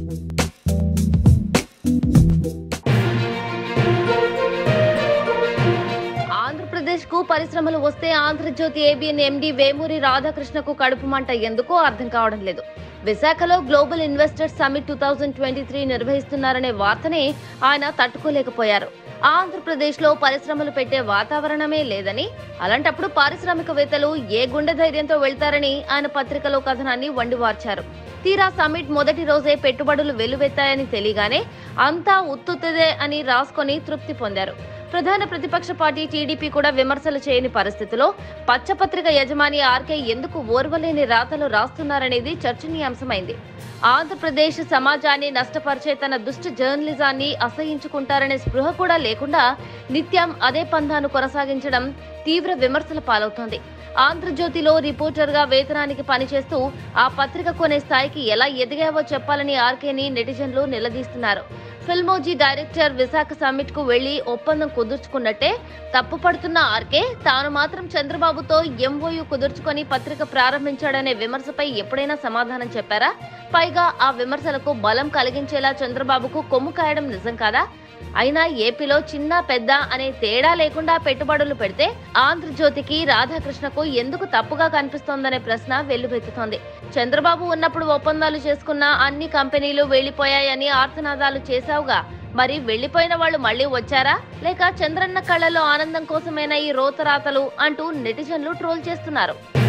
ఆంధ్రప్రదేశ్ కు పరిశ్రమలు వస్తే ఆంధ్రజ్యోతి ఏబిఎన్ ఎండి వేమూరి రాధాకృష్ణకు కడుపు మంట ఎందుకో అర్థం కావడం లేదు విశాఖలో global investors summit two thousand twenty three నిర్వహిస్తున్నారనే వార్తనే ఆయన తట్టుకోలేకపోయారు ఆంధ్రప్రదేశ్ లో పరిశ్రమలు పెట్టే వాతావరణమే లేదని అలాంటప్పుడు పారిశ్రామికవేత్తలు ఏ గుండె ధైర్యంతో వెళ్తారని ఆయన పత్రికలో కథనాన్ని వండివార్చారు తీరా సమిట్ మొదటి రోజే పెట్టుబడులు వెల్లువెత్తాయని తెలియగానే అంతా ఉత్తుత్తదే అని రాసుకొని తృప్తి పొందారు ప్రధాన ప్రతిపక్ష పార్టీ టీడీపీ కూడా విమర్శలు చేయని పరిస్థితిలో పచ్చపత్రిక యజమాని ఆర్కే ఎందుకు ఓర్వలేని రాతలు రాస్తున్నారనేది చర్చనీయాంశమైంది ఆంధ్రప్రదేశ్ సమాజాన్ని నష్టపరిచే తన దుష్ట జర్నలిజాన్ని అసహించుకుంటారనే స్పృహ కూడా లేకుండా నిత్యం అదే పంధాను కొనసాగించడం తీవ్ర విమర్శల పాలవుతోంది ఆంధ్రజ్యోతిలో రిపోర్టర్గా వేతనానికి పనిచేస్తూ ఆ పత్రిక కొనే స్థాయికి ఎలా ఎదిగావో చెప్పాలని ఆర్కేని నెటిజన్లు నిలదీస్తున్నారు ఫిల్మోజీ డైరెక్టర్ విశాఖ సమ్మిట్ కు వెళ్లి ఒప్పందం కుదుర్చుకున్నట్టే తప్పుపడుతున్న ఆర్కే తాను మాత్రం చంద్రబాబుతో ఎంఓయు కుదుర్చుకొని పత్రిక ప్రారంభించాడనే విమర్శపై ఎప్పుడైనా సమాధానం చెప్పారా పైగా ఆ విమర్శలకు బలం కలిగించేలా చంద్రబాబుకు కొమ్ము కాయడం నిజం కాదా అయినా ఏపీలో చిన్న పెద్ద అనే తేడా లేకుండా పెట్టుబడులు పెడితే ఆంధ్రజ్యోతికి రాధాకృష్ణకు ఎందుకు తప్పుగా కనిపిస్తోందనే ప్రశ్న వెల్లువెత్తుతోంది చంద్రబాబు ఉన్నప్పుడు ఒప్పందాలు చేసుకున్న అన్ని కంపెనీలు వెళ్లిపోయాయని ఆర్తనాదాలు చేశావుగా మరి వెళ్లిపోయిన వాళ్ళు మళ్ళీ వచ్చారా లేక చంద్రన్న కళ్ళలో ఆనందం కోసమేనా ఈ రోతరాతలు అంటూ నెటిజన్లు ట్రోల్ చేస్తున్నారు